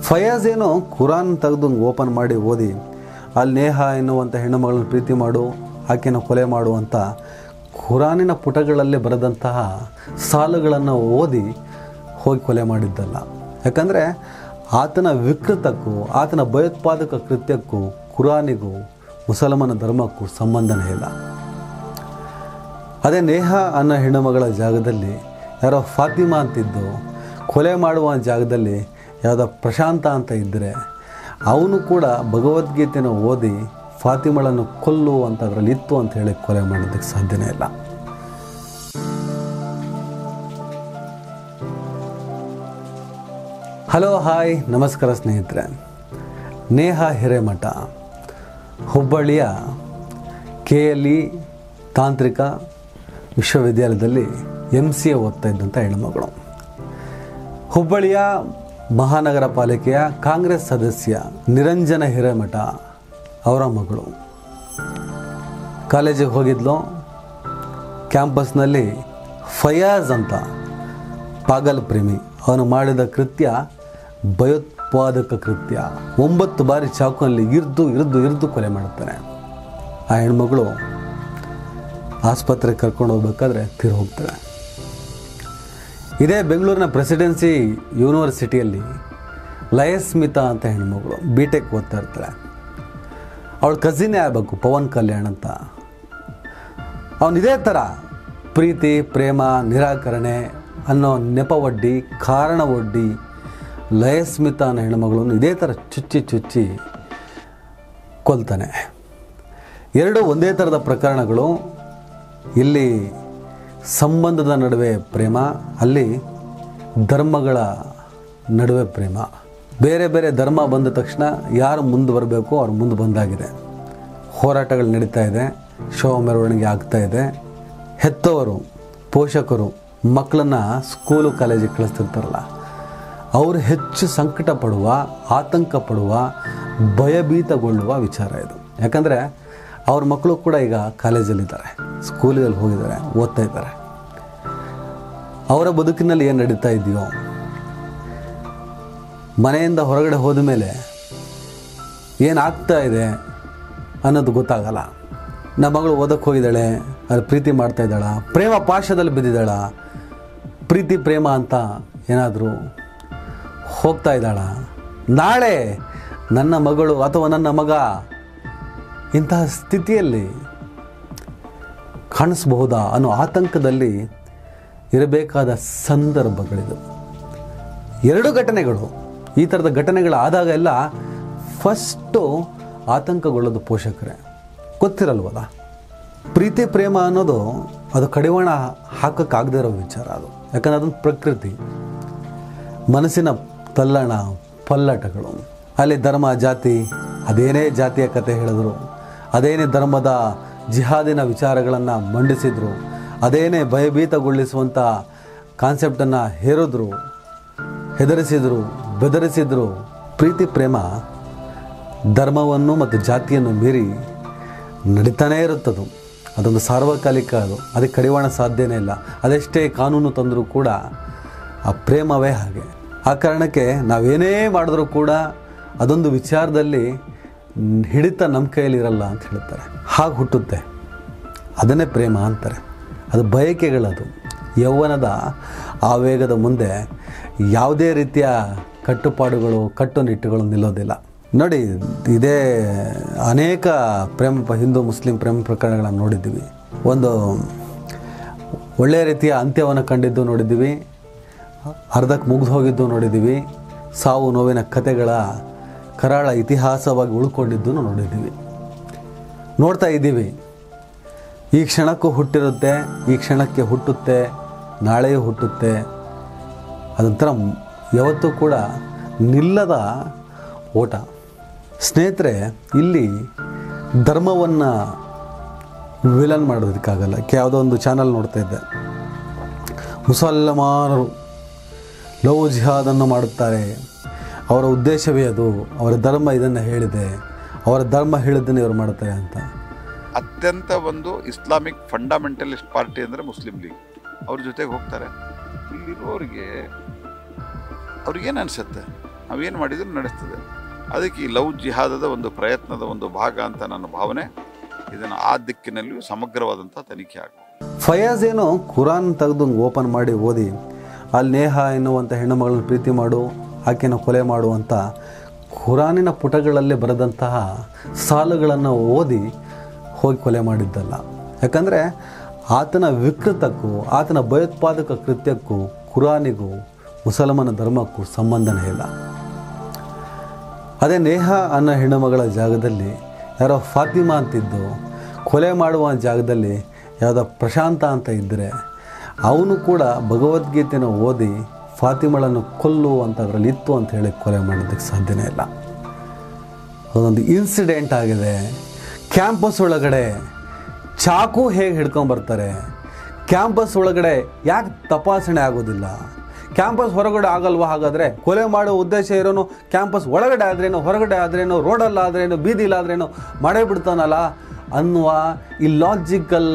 ಫಯಾಜ್ ಏನು ಕುರಾನ್ ತೆಗೆದು ಓಪನ್ ಮಾಡಿ ಓದಿ ಅಲ್ಲಿ ನೇಹ ಎನ್ನುವಂಥ ಹೆಣ್ಣು ಮಗಳನ್ನು ಪ್ರೀತಿ ಮಾಡು ಆಕೆನ ಕೊಲೆ ಮಾಡು ಅಂತ ಕುರಾನಿನ ಪುಟಗಳಲ್ಲಿ ಬರೆದಂತಹ ಸಾಲುಗಳನ್ನು ಓದಿ ಹೋಗಿ ಕೊಲೆ ಮಾಡಿದ್ದಲ್ಲ ಯಾಕಂದರೆ ಆತನ ವಿಕೃತಕ್ಕೂ ಆತನ ಭಯೋತ್ಪಾದಕ ಕೃತ್ಯಕ್ಕೂ ಕುರಾನಿಗೂ ಮುಸಲ್ಮಾನ ಧರ್ಮಕ್ಕೂ ಸಂಬಂಧನೇ ಇಲ್ಲ ಅದೇ ನೇಹ ಅನ್ನೋ ಹೆಣ್ಣುಮಗಳ ಜಾಗದಲ್ಲಿ ಯಾರೋ ಫಾತಿಮಾ ಅಂತಿದ್ದು ಕೊಲೆ ಮಾಡುವ ಜಾಗದಲ್ಲಿ ಯಾವುದೋ ಪ್ರಶಾಂತ ಅಂತ ಇದ್ದರೆ ಅವನು ಕೂಡ ಭಗವದ್ಗೀತೆನ ಓದಿ ಫಾತಿಮಳನ್ನು ಕೊಲ್ಲು ಅಂತ ಅದರಲ್ಲಿ ಇತ್ತು ಅಂತ ಹೇಳಿ ಕೊಲೆ ಮಾಡೋದಕ್ಕೆ ಸಾಧ್ಯನೇ ಇಲ್ಲ ಹಲೋ ಹಾಯ್ ನಮಸ್ಕಾರ ಸ್ನೇಹಿತರೆ ನೇಹ ಹಿರೇಮಠ ಹುಬ್ಬಳ್ಳಿಯ ಕೆ ಎಲ್ ಇ ತಾಂತ್ರಿಕ ವಿಶ್ವವಿದ್ಯಾಲಯದಲ್ಲಿ ಎಮ್ ಸಿ ಎ ಓದ್ತಾ ಇದ್ದಂಥ ಹೆಣ್ಣುಮಗಳು ಹುಬ್ಬಳ್ಳಿಯ ಮಹಾನಗರ ಪಾಲಿಕೆಯ ಕಾಂಗ್ರೆಸ್ ಸದಸ್ಯ ನಿರಂಜನ ಹಿರೇಮಠ ಅವರ ಮಗಳು ಕಾಲೇಜಿಗೆ ಹೋಗಿದ್ಲು ಕ್ಯಾಂಪಸ್ನಲ್ಲಿ ಫಯಾಜ್ ಅಂತ ಪಾಗಲ್ ಪ್ರೇಮಿ ಅವನು ಮಾಡಿದ ಕೃತ್ಯ ಭಯೋತ್ಪಾದಕ ಕೃತ್ಯ ಒಂಬತ್ತು ಬಾರಿ ಚಾಕುನಲ್ಲಿ ಇರ್ದು ಇರ್ದು ಇರ್ದು ಕೊಲೆ ಮಾಡುತ್ತಾನೆ ಆ ಹೆಣ್ಮಗಳು ಆಸ್ಪತ್ರೆಗೆ ಕರ್ಕೊಂಡು ಹೋಗ್ಬೇಕಾದ್ರೆ ತೀರ್ ಹೋಗ್ತಾಳೆ ಇದೇ ಬೆಂಗಳೂರಿನ ಪ್ರೆಸಿಡೆನ್ಸಿ ಯೂನಿವರ್ಸಿಟಿಯಲ್ಲಿ ಲಯಸ್ಮಿತಾ ಅಂತ ಹೆಣ್ಮಗಳು ಬಿ ಟೆಕ್ ಓದ್ತಾ ಇರ್ತಾಳೆ ಅವಳ ಕಸಿನೇ ಆಗಬೇಕು ಪವನ್ ಕಲ್ಯಾಣ್ ಅಂತ ಅವನು ಇದೇ ಥರ ಪ್ರೀತಿ ಪ್ರೇಮ ನಿರಾಕರಣೆ ಅನ್ನೋ ನೆಪ ಒಡ್ಡಿ ಕಾರಣ ಒಡ್ಡಿ ಲಯಸ್ಮಿತಾ ಅನ್ನೋ ಹೆಣ್ಮಗಳನ್ನು ಇದೇ ಥರ ಚುಚ್ಚಿ ಚುಚ್ಚಿ ಕೊಲ್ತಾನೆ ಎರಡು ಒಂದೇ ಥರದ ಪ್ರಕರಣಗಳು ಇಲ್ಲಿ ಸಂಬಂಧದ ನಡುವೆ ಪ್ರೇಮ ಅಲ್ಲಿ ಧರ್ಮಗಳ ನಡುವೆ ಪ್ರೇಮ ಬೇರೆ ಬೇರೆ ಧರ್ಮ ಬಂದ ತಕ್ಷಣ ಯಾರು ಮುಂದೆ ಬರಬೇಕು ಅವ್ರು ಮುಂದೆ ಬಂದಾಗಿದೆ ಹೋರಾಟಗಳು ನಡೀತಾ ಇದೆ ಶವ ಮೆರವಣಿಗೆ ಆಗ್ತಾ ಇದೆ ಹೆತ್ತವರು ಪೋಷಕರು ಮಕ್ಕಳನ್ನ ಸ್ಕೂಲು ಕಾಲೇಜಿಗೆ ಕಳಿಸ್ತಿರ್ತಾರಲ್ಲ ಅವರು ಹೆಚ್ಚು ಸಂಕಟ ಪಡುವ ಆತಂಕ ಪಡುವ ಭಯಭೀತಗೊಳ್ಳುವ ವಿಚಾರ ಇದು ಯಾಕಂದರೆ ಅವ್ರ ಮಕ್ಕಳು ಕೂಡ ಈಗ ಕಾಲೇಜಲ್ಲಿದ್ದಾರೆ ಸ್ಕೂಲಿಗೆ ಹೋಗಿದ್ದಾರೆ ಓದ್ತಾ ಇದ್ದಾರೆ ಅವರ ಬದುಕಿನಲ್ಲಿ ಏನು ನಡೀತಾ ಇದೆಯೋ ಮನೆಯಿಂದ ಹೊರಗಡೆ ಹೋದ ಮೇಲೆ ಏನಾಗ್ತಾ ಇದೆ ಅನ್ನೋದು ಗೊತ್ತಾಗಲ್ಲ ನಮ್ಮ ಮಗಳು ಓದಕ್ಕೆ ಹೋಗಿದ್ದಾಳೆ ಅಲ್ಲಿ ಪ್ರೀತಿ ಮಾಡ್ತಾ ಇದ್ದಾಳ ಪ್ರೇಮ ಪಾಶದಲ್ಲಿ ಬಿದ್ದಿದ್ದಾಳ ಪ್ರೀತಿ ಪ್ರೇಮ ಅಂತ ಏನಾದರೂ ಹೋಗ್ತಾ ಇದ್ದಾಳ ನಾಳೆ ನನ್ನ ಮಗಳು ಅಥವಾ ನನ್ನ ಮಗ ಇಂತಹ ಸ್ಥಿತಿಯಲ್ಲಿ ಕಾಣಿಸ್ಬಹುದಾ ಅನ್ನೋ ಆತಂಕದಲ್ಲಿ ಇರಬೇಕಾದ ಸಂದರ್ಭಗಳಿದು ಎರಡು ಘಟನೆಗಳು ಈ ಥರದ ಘಟನೆಗಳಾದಾಗ ಎಲ್ಲ ಫಸ್ಟು ಆತಂಕಗೊಳ್ಳೋದು ಪೋಷಕರೇ ಗೊತ್ತಿರಲ್ವಲ್ಲ ಪ್ರೀತಿ ಪ್ರೇಮ ಅನ್ನೋದು ಅದು ಕಡಿವಾಣ ಹಾಕೋಕ್ಕಾಗದೇ ಇರೋ ವಿಚಾರ ಅದು ಯಾಕಂದ್ರೆ ಅದೊಂದು ಪ್ರಕೃತಿ ಮನಸ್ಸಿನ ತಲ್ಲಣ ಪಲ್ಲಟಗಳು ಅಲ್ಲಿ ಧರ್ಮ ಜಾತಿ ಅದೇನೇ ಜಾತಿಯ ಕತೆ ಹೇಳಿದ್ರು ಅದೇನೇ ಧರ್ಮದ ಜಿಹಾದಿನ ವಿಚಾರಗಳನ್ನು ಮಂಡಿಸಿದ್ರು ಅದೇನೇ ಭಯಭೀತಗೊಳಿಸುವಂಥ ಕಾನ್ಸೆಪ್ಟನ್ನು ಹೇರಿದ್ರು ಹೆದರಿಸಿದ್ರು ಬೆದರಿಸಿದ್ರು ಪ್ರೀತಿ ಪ್ರೇಮ ಧರ್ಮವನ್ನು ಮತ್ತು ಜಾತಿಯನ್ನು ಮೀರಿ ನಡೀತಾನೇ ಇರುತ್ತದು ಅದೊಂದು ಸಾರ್ವಕಾಲಿಕ ಅದು ಅದಕ್ಕೆ ಕಡಿವಾಣ ಸಾಧ್ಯನೇ ಇಲ್ಲ ಅದೆಷ್ಟೇ ಕಾನೂನು ತಂದರೂ ಕೂಡ ಆ ಪ್ರೇಮವೇ ಹಾಗೆ ಆ ಕಾರಣಕ್ಕೆ ನಾವೇನೇ ಮಾಡಿದ್ರೂ ಕೂಡ ಅದೊಂದು ವಿಚಾರದಲ್ಲಿ ಹಿಡಿತ ನಮ್ಮ ಕೈಯಲ್ಲಿ ಇರಲ್ಲ ಅಂತ ಹೇಳ್ತಾರೆ ಹಾಗೆ ಹುಟ್ಟುತ್ತೆ ಅದನ್ನೇ ಪ್ರೇಮ ಅಂತಾರೆ ಅದು ಬಯಕೆಗಳದು ಯೌವನದ ಆವೇಗದ ಮುಂದೆ ಯಾವುದೇ ರೀತಿಯ ಕಟ್ಟುಪಾಡುಗಳು ಕಟ್ಟುನಿಟ್ಟುಗಳು ನಿಲ್ಲೋದಿಲ್ಲ ನೋಡಿ ಇದೇ ಅನೇಕ ಪ್ರೇಮ ಪ- ಹಿಂದೂ ಮುಸ್ಲಿಂ ಪ್ರೇಮ ಪ್ರಕರಣಗಳನ್ನು ನೋಡಿದ್ದೀವಿ ಒಂದು ಒಳ್ಳೆಯ ರೀತಿಯ ಅಂತ್ಯವನ್ನು ಕಂಡಿದ್ದು ನೋಡಿದ್ದೀವಿ ಅರ್ಧಕ್ಕೆ ಮುಗಿದು ಹೋಗಿದ್ದು ನೋಡಿದ್ದೀವಿ ಸಾವು ನೋವಿನ ಕಥೆಗಳ ಕರಾಳ ಇತಿಹಾಸವಾಗಿ ಉಳ್ಕೊಂಡಿದ್ದು ನೋಡಿದ್ದೀವಿ ನೋಡ್ತಾ ಇದ್ದೀವಿ ಈ ಕ್ಷಣಕ್ಕೂ ಹುಟ್ಟಿರುತ್ತೆ ಈ ಕ್ಷಣಕ್ಕೆ ಹುಟ್ಟುತ್ತೆ ನಾಳೆಯೂ ಹುಟ್ಟುತ್ತೆ ಅದೊಂಥರ ಮ್- ಯಾವತ್ತೂ ಕೂಡ ನಿಲ್ಲದ ಓಟ ಸ್ನೇಹಿತರೆ ಇಲ್ಲಿ ಧರ್ಮವನ್ನು ವಿಲನ್ ಮಾಡೋದಕ್ಕಾಗಲ್ಲ ಯಾವುದೋ ಒಂದು ಚಾನಲ್ ನೋಡ್ತಾ ಇದ್ದೆ ಮುಸಲ್ಮಾನರು ಲವ್ ಜಿಹಾದನ್ನು ಮಾಡುತ್ತಾರೆ ಅವರ ಉದ್ದೇಶವೇ ಅದು ಅವರ ಧರ್ಮ ಇದನ್ನು ಹೇಳಿದೆ ಅವರ ಧರ್ಮ ಹೇಳಿದ್ದನ್ನು ಇವರು ಮಾಡ್ತಾರೆ ಅಂತ ಅತ್ಯಂತ ಒಂದು ಇಸ್ಲಾಮಿಕ್ ಫಂಡಮೆಂಟಲಿಸ್ಟ್ ಪಾರ್ಟಿ ಅಂದರೆ ಮುಸ್ಲಿಂ ಲೀಗ್ ಅವ್ರ ಜೊತೆಗೆ ಹೋಗ್ತಾರೆ ಇಲ್ಲಿರೋರಿಗೆ ಅವ್ರಿಗೇನು ಅನಿಸುತ್ತೆ ನಾವೇನು ಮಾಡಿದ್ರು ನಡೆಸ್ತದೆ ಅದಕ್ಕೆ ಈ ಲವ್ ಜಿಹಾದದ ಒಂದು ಪ್ರಯತ್ನದ ಒಂದು ಭಾಗ ಅಂತ ನನ್ನ ಭಾವನೆ ಇದನ್ನು ಆ ದಿಕ್ಕಿನಲ್ಲಿಯೂ ಸಮಗ್ರವಾದಂಥ ತನಿಖೆ ಆಗಬೇಕು ಫಯಾಜ್ ಏನು ಕುರಾನ್ ತೆಗೆದು ಓಪನ್ ಮಾಡಿ ಓದಿ ಅಲ್ಲಿ ನೇಹ ಎನ್ನುವಂಥ ಹೆಣ್ಣುಮಗಳನ್ನು ಪ್ರೀತಿ ಮಾಡು ಆಕೆನ ಕೊಲೆ ಮಾಡು ಅಂತ ಕುರಾನಿನ ಪುಟಗಳಲ್ಲಿ ಬರೆದಂತಹ ಸಾಲುಗಳನ್ನು ಓದಿ ಹೋಗಿ ಕೊಲೆ ಮಾಡಿದ್ದಲ್ಲ ಯಾಕಂದರೆ ಆತನ ವಿಕೃತಕ್ಕೂ ಆತನ ಭಯೋತ್ಪಾದಕ ಕೃತ್ಯಕ್ಕೂ ಕುರಾನಿಗೂ ಮುಸಲ್ಮಾನ ಧರ್ಮಕ್ಕೂ ಸಂಬಂಧನೇ ಇಲ್ಲ ಅದೇ ನೇಹ ಅನ್ನೋ ಹೆಣ್ಣುಮಗಳ ಜಾಗದಲ್ಲಿ ಯಾರೋ ಫಾತಿಮಾ ಅಂತಿದ್ದು ಕೊಲೆ ಮಾಡುವ ಜಾಗದಲ್ಲಿ ಯಾವುದೋ ಪ್ರಶಾಂತ ಅಂತ ಇದ್ದರೆ ಅವನು ಕೂಡ ಭಗವದ್ಗೀತೆಯನ್ನು ಓದಿ ಫಾತಿಮಳನ್ನು ಕೊಲ್ಲು ಅಂತ ಅದರಲ್ಲಿ ಇತ್ತು ಅಂತ ಹೇಳಿ ಕೊಲೆ ಮಾಡೋದಕ್ಕೆ ಸಾಧ್ಯನೇ ಇಲ್ಲ ಅದೊಂದು ಇನ್ಸಿಡೆಂಟ್ ಆಗಿದೆ ಕ್ಯಾಂಪಸ್ ಒಳಗಡೆ ಚಾಕು ಹೇಗೆ ಹಿಡ್ಕೊಂಬರ್ತಾರೆ ಕ್ಯಾಂಪಸ್ ಒಳಗಡೆ ಯಾಕೆ ತಪಾಸಣೆ ಆಗೋದಿಲ್ಲ ಕ್ಯಾಂಪಸ್ ಹೊರಗಡೆ ಆಗಲ್ವಾ ಹಾಗಾದರೆ ಕೊಲೆ ಮಾಡೋ ಉದ್ದೇಶ ಇರೋನು ಕ್ಯಾಂಪಸ್ ಒಳಗಡೆ ಆದ್ರೇನು ಹೊರಗಡೆ ಆದ್ರೇನು ರೋಡಲ್ಲಾದ್ರೇನು ಬೀದಿಲಾದ್ರೇನು ಮಾಡೇ ಬಿಡ್ತಾನಲ್ಲ ಅನ್ನುವ ಈ ಲಾಜಿಕಲ್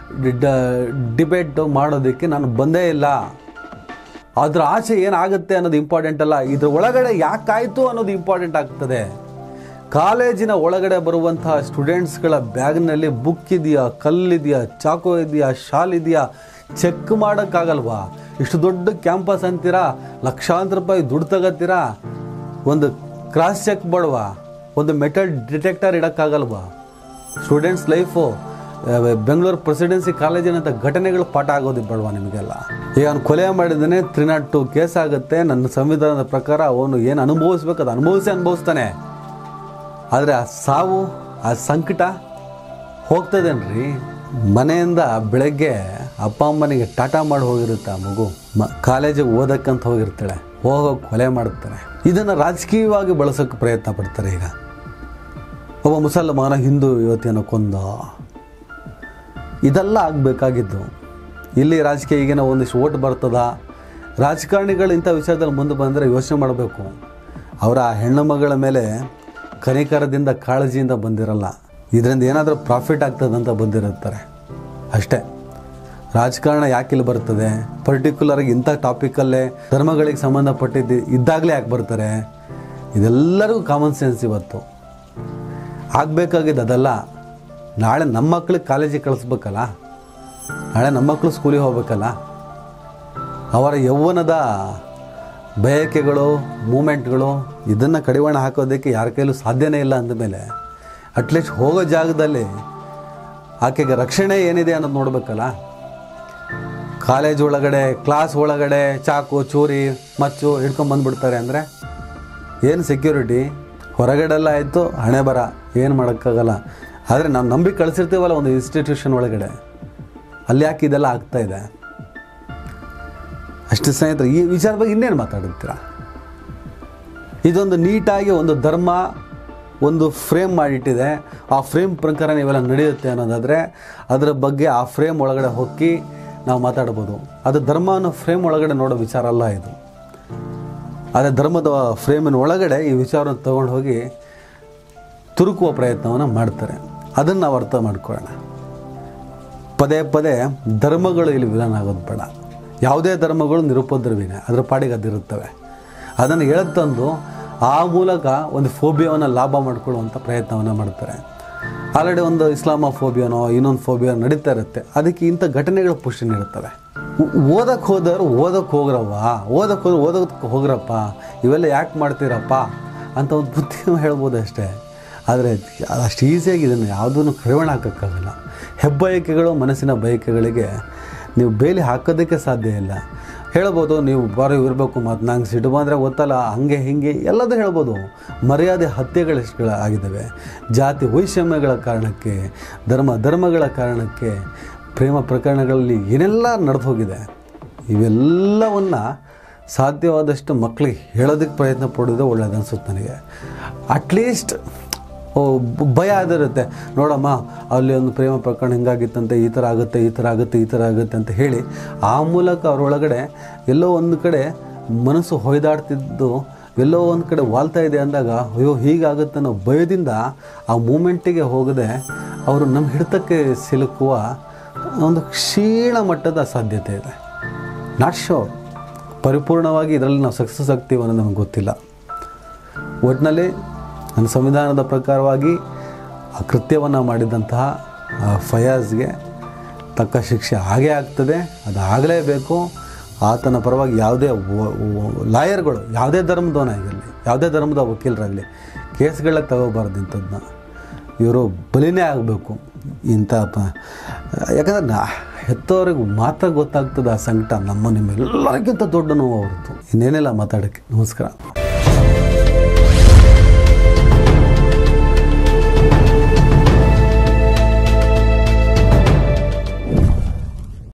ಡಿಬೇಟ್ ಮಾಡೋದಕ್ಕೆ ನಾನು ಬಂದೇ ಇಲ್ಲ ಅದ್ರ ಆಚೆ ಏನಾಗುತ್ತೆ ಅನ್ನೋದು ಇಂಪಾರ್ಟೆಂಟ್ ಅಲ್ಲ ಇದ್ರ ಒಳಗಡೆ ಯಾಕಾಯಿತು ಅನ್ನೋದು ಇಂಪಾರ್ಟೆಂಟ್ ಆಗ್ತದೆ ಕಾಲೇಜಿನ ಒಳಗಡೆ ಬರುವಂತಹ ಸ್ಟೂಡೆಂಟ್ಸ್ಗಳ ಬ್ಯಾಗ್ನಲ್ಲಿ ಬುಕ್ ಇದೆಯಾ ಕಲ್ಲಿದೆಯಾ ಚಾಕು ಇದೆಯಾ ಶಾಲ್ ಇದೆಯಾ ಚೆಕ್ ಮಾಡೋಕ್ಕಾಗಲ್ವಾ ಇಷ್ಟು ದೊಡ್ಡ ಕ್ಯಾಂಪಸ್ ಅಂತೀರಾ ಲಕ್ಷಾಂತರ ರೂಪಾಯಿ ದುಡ್ಡು ತಗೋತೀರಾ ಒಂದು ಕ್ರಾಸ್ ಚೆಕ್ ಬೇಡವಾ ಒಂದು ಮೆಟಲ್ ಡಿಟೆಕ್ಟರ್ ಇಡೋಕ್ಕಾಗಲ್ವಾ ಸ್ಟೂಡೆಂಟ್ಸ್ ಲೈಫು ಬೆಂಗಳೂರು ಪ್ರೆಸಿಡೆನ್ಸಿ ಕಾಲೇಜಿನಂಥ ಘಟನೆಗಳು ಪಾಠ ಆಗೋದು ಬೇಡವಾ ನಿಮಗೆಲ್ಲ ಈಗ ಅವ್ನು ಕೊಲೆ ಮಾಡಿದ್ದಾನೆ ತ್ರೀ ನಾಟ್ ಟು ಕೇಸ್ ಆಗುತ್ತೆ ನನ್ನ ಸಂವಿಧಾನದ ಪ್ರಕಾರ ಅವನು ಏನು ಅನುಭವಿಸ್ಬೇಕು ಅದು ಅನುಭವಿಸಿ ಅನುಭವಿಸ್ತಾನೆ ಆದರೆ ಆ ಸಾವು ಆ ಸಂಕಟ ಹೋಗ್ತದೇನ್ರಿ ಮನೆಯಿಂದ ಬೆಳಗ್ಗೆ ಅಪ್ಪ ಅಮ್ಮನಿಗೆ ಟಾಟಾ ಮಾಡಿ ಹೋಗಿರುತ್ತೆ ಆ ಮಗು ಮ ಕಾಲೇಜಿಗೆ ಓದಕ್ಕಂತ ಹೋಗಿರ್ತಾಳೆ ಹೋಗೋಕೆ ಕೊಲೆ ಮಾಡ್ತಾರೆ ಇದನ್ನು ರಾಜಕೀಯವಾಗಿ ಬಳಸೋಕ್ಕೆ ಪ್ರಯತ್ನ ಪಡ್ತಾರೆ ಈಗ ಒಬ್ಬ ಮುಸಲ್ಮಾನ ಹಿಂದೂ ಯುವತಿಯನ್ನು ಕೊಂದ ಇದೆಲ್ಲ ಆಗಬೇಕಾಗಿದ್ದು ಇಲ್ಲಿ ರಾಜಕೀಯ ಈಗಿನ ಒಂದಿಷ್ಟು ಓಟ್ ಬರ್ತದ ರಾಜಕಾರಣಿಗಳು ಇಂಥ ವಿಷಯದಲ್ಲಿ ಮುಂದೆ ಬಂದರೆ ಯೋಚನೆ ಮಾಡಬೇಕು ಅವರ ಆ ಹೆಣ್ಣು ಮಗಳ ಮೇಲೆ ಕನಿಕರದಿಂದ ಕಾಳಜಿಯಿಂದ ಬಂದಿರಲ್ಲ ಇದರಿಂದ ಏನಾದರೂ ಪ್ರಾಫಿಟ್ ಆಗ್ತದಂತ ಬಂದಿರುತ್ತಾರೆ ಅಷ್ಟೇ ರಾಜಕಾರಣ ಯಾಕೆ ಇಲ್ಲಿ ಬರ್ತದೆ ಪರ್ಟಿಕ್ಯುಲರಾಗಿ ಇಂಥ ಟಾಪಿಕಲ್ಲೇ ಧರ್ಮಗಳಿಗೆ ಸಂಬಂಧಪಟ್ಟಿದ್ದು ಇದ್ದಾಗಲೇ ಯಾಕೆ ಬರ್ತಾರೆ ಇದೆಲ್ಲರಿಗೂ ಕಾಮನ್ ಸೆನ್ಸ್ ಇವತ್ತು ಆಗಬೇಕಾಗಿದ್ದು ಅದಲ್ಲ ನಾಳೆ ನಮ್ಮ ಮಕ್ಳಿಗೆ ಕಾಲೇಜಿಗೆ ಕಳಿಸ್ಬೇಕಲ್ಲ ನಾಳೆ ನಮ್ಮ ಮಕ್ಕಳು ಸ್ಕೂಲಿಗೆ ಹೋಗ್ಬೇಕಲ್ಲ ಅವರ ಯೌವನದ ಬಯಕೆಗಳು ಮೂಮೆಂಟ್ಗಳು ಇದನ್ನು ಕಡಿವಾಣ ಹಾಕೋದಕ್ಕೆ ಯಾರ ಕೈಲೂ ಸಾಧ್ಯನೇ ಇಲ್ಲ ಅಂದಮೇಲೆ ಅಟ್ಲೀಸ್ಟ್ ಹೋಗೋ ಜಾಗದಲ್ಲಿ ಆಕೆಗೆ ರಕ್ಷಣೆ ಏನಿದೆ ಅನ್ನೋದು ನೋಡಬೇಕಲ್ಲ ಕಾಲೇಜ್ ಒಳಗಡೆ ಕ್ಲಾಸ್ ಒಳಗಡೆ ಚಾಕು ಚೂರಿ ಮಚ್ಚು ಹಿಡ್ಕೊಂಡು ಬಂದ್ಬಿಡ್ತಾರೆ ಅಂದರೆ ಏನು ಸೆಕ್ಯೂರಿಟಿ ಹೊರಗಡೆಲ್ಲ ಆಯಿತು ಹಣೆ ಬರ ಏನು ಮಾಡೋಕ್ಕಾಗಲ್ಲ ಆದರೆ ನಾವು ನಂಬಿ ಕಳಿಸಿರ್ತೀವಲ್ಲ ಒಂದು ಇನ್ಸ್ಟಿಟ್ಯೂಷನ್ ಒಳಗಡೆ ಅಲ್ಲಿ ಯಾಕೆ ಇದೆಲ್ಲ ಆಗ್ತಾ ಇದೆ ಅಷ್ಟು ಸ್ನೇಹಿತರೆ ಈ ವಿಚಾರ ಬಗ್ಗೆ ಇನ್ನೇನು ಮಾತಾಡುತ್ತೀರಾ ಇದೊಂದು ನೀಟಾಗಿ ಒಂದು ಧರ್ಮ ಒಂದು ಫ್ರೇಮ್ ಮಾಡಿಟ್ಟಿದೆ ಆ ಫ್ರೇಮ್ ಪ್ರಕಾರ ನೀವೆಲ್ಲ ನಡೆಯುತ್ತೆ ಅನ್ನೋದಾದರೆ ಅದರ ಬಗ್ಗೆ ಆ ಫ್ರೇಮ್ ಒಳಗಡೆ ಹೊಕ್ಕಿ ನಾವು ಮಾತಾಡ್ಬೋದು ಅದು ಧರ್ಮ ಅನ್ನೋ ಫ್ರೇಮ್ ಒಳಗಡೆ ನೋಡೋ ವಿಚಾರ ಅಲ್ಲ ಇದು ಆದರೆ ಧರ್ಮದ ಫ್ರೇಮಿನ ಒಳಗಡೆ ಈ ವಿಚಾರವನ್ನು ತಗೊಂಡು ಹೋಗಿ ತುರುಕುವ ಪ್ರಯತ್ನವನ್ನು ಮಾಡ್ತಾರೆ ಅದನ್ನು ನಾವು ಅರ್ಥ ಮಾಡ್ಕೊಳ್ಳೋಣ ಪದೇ ಪದೇ ಧರ್ಮಗಳು ಇಲ್ಲಿ ವಿಲನ್ ಆಗೋದು ಬೇಡ ಯಾವುದೇ ಧರ್ಮಗಳು ನಿರುಪದ್ರವಿನೇ ಅದರ ಪಾಡಿಗೆ ಅದಿರುತ್ತವೆ ಅದನ್ನು ಎಳೆತಂದು ಆ ಮೂಲಕ ಒಂದು ಫೋಬಿಯಾವನ್ನು ಲಾಭ ಮಾಡ್ಕೊಳ್ಳುವಂಥ ಪ್ರಯತ್ನವನ್ನು ಮಾಡ್ತಾರೆ ಆಲ್ರೆಡಿ ಒಂದು ಇಸ್ಲಾಮೋಫೋಬಿಯಾನೋ ಇನ್ನೊಂದು ಫೋಬಿಯೋ ನಡೀತಾ ಇರುತ್ತೆ ಅದಕ್ಕೆ ಇಂಥ ಘಟನೆಗಳು ಪುಷ್ಟಿ ನೀಡುತ್ತವೆ ಓದಕ್ಕೆ ಹೋದವರು ಓದಕ್ಕೆ ಹೋಗ್ರವ್ವ ಓದಕ್ಕೆ ಹೋದ್ರೆ ಓದಕ್ಕೆ ಹೋಗ್ರಪ್ಪ ಇವೆಲ್ಲ ಯಾಕೆ ಮಾಡ್ತೀರಪ್ಪ ಅಂತ ಒಂದು ಬುದ್ಧಿ ಹೇಳ್ಬೋದು ಅಷ್ಟೇ ಆದರೆ ಅಷ್ಟು ಈಸಿಯಾಗಿ ಇದನ್ನು ಯಾವುದನ್ನು ಕಡಿವಾಣ ಹಾಕೋಕ್ಕಾಗಲ್ಲ ಹೆಬ್ಬಯಕೆಗಳು ಮನಸ್ಸಿನ ಬಯಕೆಗಳಿಗೆ ನೀವು ಬೇಲಿ ಹಾಕೋದಕ್ಕೆ ಸಾಧ್ಯ ಇಲ್ಲ ಹೇಳ್ಬೋದು ನೀವು ಬಾರೋ ಇರಬೇಕು ಮತ್ತು ನಂಗೆ ಸಿಟ್ಟು ಬಂದರೆ ಗೊತ್ತಲ್ಲ ಹಂಗೆ ಹಿಂಗೆ ಎಲ್ಲದೂ ಹೇಳ್ಬೋದು ಮರ್ಯಾದೆ ಹತ್ಯೆಗಳು ಆಗಿದ್ದಾವೆ ಜಾತಿ ವೈಷಮ್ಯಗಳ ಕಾರಣಕ್ಕೆ ಧರ್ಮ ಧರ್ಮಗಳ ಕಾರಣಕ್ಕೆ ಪ್ರೇಮ ಪ್ರಕರಣಗಳಲ್ಲಿ ಏನೆಲ್ಲ ನಡೆದು ಹೋಗಿದೆ ಇವೆಲ್ಲವನ್ನು ಸಾಧ್ಯವಾದಷ್ಟು ಮಕ್ಕಳಿಗೆ ಹೇಳೋದಕ್ಕೆ ಪ್ರಯತ್ನ ಪಡೋದು ಒಳ್ಳೇದು ಅನ್ಸುತ್ತೆ ನನಗೆ ಅಟ್ಲೀಸ್ಟ್ ಓ ಬ- ಭಯ ಆಗಿರುತ್ತೆ ನೋಡಮ್ಮ ಅಲ್ಲಿ ಒಂದು ಪ್ರೇಮ ಪ್ರಕರಣ ಹಿಂಗಾಗಿತ್ತಂತೆ ಈ ಥರ ಆಗುತ್ತೆ ಈ ಥರ ಆಗುತ್ತೆ ಈ ಥರ ಆಗುತ್ತೆ ಅಂತ ಹೇಳಿ ಆ ಮೂಲಕ ಅವರೊಳಗಡೆ ಎಲ್ಲೋ ಒಂದು ಕಡೆ ಮನಸ್ಸು ಹೊಯ್ದಾಡ್ತಿದ್ದು ಎಲ್ಲೋ ಒಂದು ಕಡೆ ವಾಲ್ತಾ ಇದೆ ಅಂದಾಗ ಅಯ್ಯೋ ಹೀಗಾಗುತ್ತೆ ಅನ್ನೋ ಭಯದಿಂದ ಆ ಮೂಮೆಂಟಿಗೆ ಹೋಗದೆ ಅವರು ನಮ್ಮ ಹಿಡಿತಕ್ಕೆ ಸಿಲುಕುವ ಒಂದು ಕ್ಷೀಣ ಮಟ್ಟದ ಸಾಧ್ಯತೆ ಇದೆ ನಾಟ್ ಶೋರ್ ಪರಿಪೂರ್ಣವಾಗಿ ಇದರಲ್ಲಿ ನಾವು ಸಕ್ಸಸ್ ಆಗ್ತೀವಿ ಅನ್ನೋದು ನಮಗೆ ಗೊತ್ತಿಲ್ಲ ಒಟ್ಟಿನಲ್ಲಿ ನನ್ನ ಸಂವಿಧಾನದ ಪ್ರಕಾರವಾಗಿ ಆ ಕೃತ್ಯವನ್ನು ಮಾಡಿದಂತಹ ಆ ಫಯಾಜ್ಗೆ ತಕ್ಕ ಶಿಕ್ಷೆ ಆಗೇ ಆಗ್ತದೆ ಅದು ಆಗಲೇಬೇಕು ಆತನ ಪರವಾಗಿ ಯಾವುದೇ ಲಾಯರ್ಗಳು ಯಾವುದೇ ಧರ್ಮದವನಾಗಿರಲಿ ಯಾವುದೇ ಧರ್ಮದ ವಕೀಲರಾಗಲಿ ಕೇಸ್ಗಳನ್ನ ತಗೋಬಾರ್ದು ಇಂಥದ್ದನ್ನ ಇವರು ಬಲಿನೇ ಆಗಬೇಕು ಇಂಥ ಪ ಯಾಕಂದ್ರೆ ನಾ ಹೆತ್ತವ್ರಿಗೆ ಮಾತ್ರ ಗೊತ್ತಾಗ್ತದೆ ಆ ಸಂಕಟ ನಮ್ಮ ನಿಮ್ಮೆಲ್ಲರಿಗಿಂತ ದೊಡ್ಡ ನೋವು ಅವ್ರದ್ದು ಇನ್ನೇನಿಲ್ಲ ಮಾತಾಡೋಕ್ಕೆ ನಮಸ್ಕಾರ